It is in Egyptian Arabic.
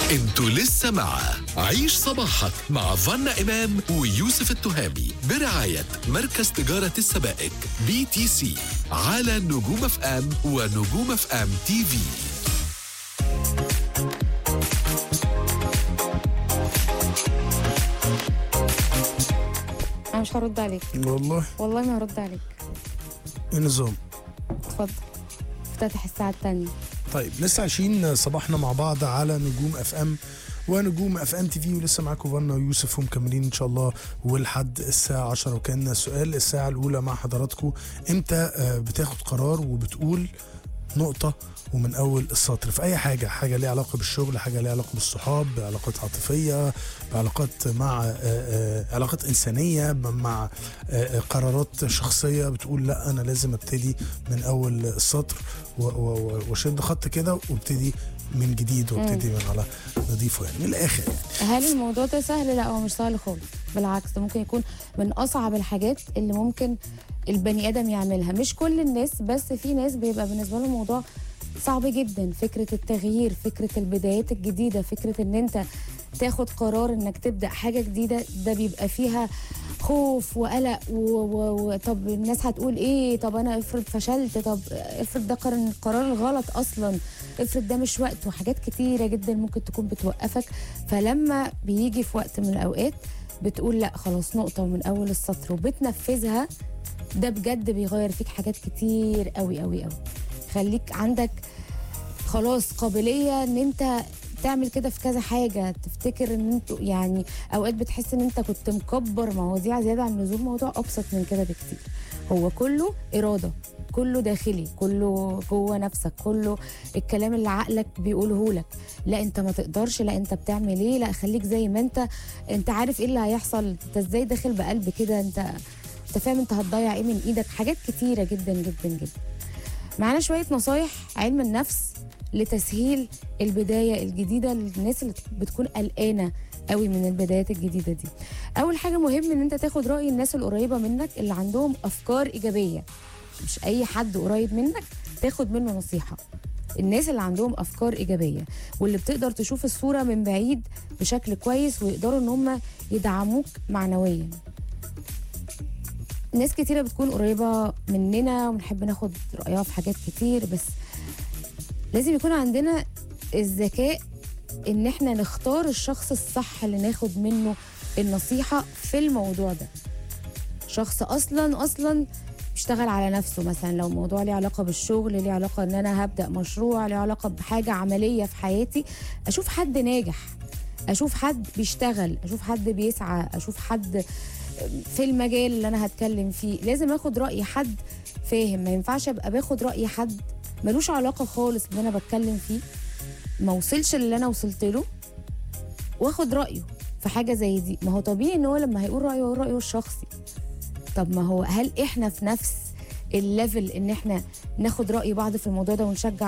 انتوا لسه مع عيش صباحك مع فنا إمام ويوسف التهامي برعاية مركز تجارة السبائك بي تي سي على نجوم اف ام ونجوم اف ام تي في انا مش هرد عليك والله والله ما هرد عليك ايه النظام اتفضل افتتح الساعة التانية طيب لسه عايشين صباحنا مع بعض على نجوم اف ام ونجوم اف ام تي في ولسه معاكم فانا ويوسف ومكملين ان شاء الله ولحد الساعه 10 وكان سؤال الساعه الاولى مع حضراتكم امتى آه، بتاخد قرار وبتقول نقطة ومن أول السطر في أي حاجة حاجة ليها علاقة بالشغل حاجة ليها علاقة بالصحاب بعلاقات عاطفية بعلاقات مع آه، آه، علاقات إنسانية مع آه، آه، قرارات شخصية بتقول لا أنا لازم أبتدي من أول السطر و- و- و- وأشد خط كده وابتدي من جديد وابتدي من على نضيفه يعني من الآخر يعني هل الموضوع ده سهل؟ لا هو مش سهل خالص بالعكس ده ممكن يكون من اصعب الحاجات اللي ممكن البني ادم يعملها مش كل الناس بس في ناس بيبقى بالنسبه لهم الموضوع صعب جدا فكره التغيير فكره البدايات الجديده فكره ان انت تاخد قرار انك تبدا حاجه جديده ده بيبقى فيها خوف وقلق و- و- وطب الناس هتقول ايه طب انا افرض فشلت طب افرض ده قرار القرار الغلط اصلا افرض ده مش وقت وحاجات كتيره جدا ممكن تكون بتوقفك فلما بيجي في وقت من الاوقات بتقول لا خلاص نقطه من اول السطر وبتنفذها ده بجد بيغير فيك حاجات كتير قوي قوي قوي خليك عندك خلاص قابليه ان انت تعمل كده في كذا حاجه تفتكر ان انتوا يعني اوقات بتحس ان انت كنت مكبر مواضيع زياده عن اللزوم موضوع ابسط من كده بكتير هو كله اراده كله داخلي كله جوه نفسك كله الكلام اللي عقلك بيقوله لك لا انت ما تقدرش لا انت بتعمل ايه لا خليك زي ما انت انت عارف ايه اللي هيحصل انت ازاي داخل بقلب كده انت انت فاهم انت هتضيع ايه من ايدك حاجات كتيره جدا جدا جدا معانا شويه نصايح علم النفس لتسهيل البدايه الجديده للناس اللي بتكون قلقانه قوي من البدايات الجديده دي اول حاجه مهم ان انت تاخد راي الناس القريبه منك اللي عندهم افكار ايجابيه مش اي حد قريب منك تاخد منه نصيحه الناس اللي عندهم افكار ايجابيه واللي بتقدر تشوف الصوره من بعيد بشكل كويس ويقدروا ان هم يدعموك معنويا ناس كتيرة بتكون قريبة مننا ونحب ناخد رأيها في حاجات كتير بس لازم يكون عندنا الذكاء ان احنا نختار الشخص الصح اللي ناخد منه النصيحة في الموضوع ده شخص اصلا اصلا بيشتغل على نفسه مثلا لو موضوع ليه علاقة بالشغل ليه علاقة ان انا هبدأ مشروع ليه علاقة بحاجة عملية في حياتي اشوف حد ناجح اشوف حد بيشتغل اشوف حد بيسعى اشوف حد في المجال اللي انا هتكلم فيه لازم اخد راي حد فاهم ما ينفعش ابقى باخد راي حد ملوش علاقه خالص باللي انا بتكلم فيه ما وصلش اللي انا وصلت له واخد رايه في حاجه زي دي ما هو طبيعي ان هو لما هيقول رايه هو رايه الشخصي طب ما هو هل احنا في نفس الليفل ان احنا ناخد راي بعض في الموضوع ده ونشجع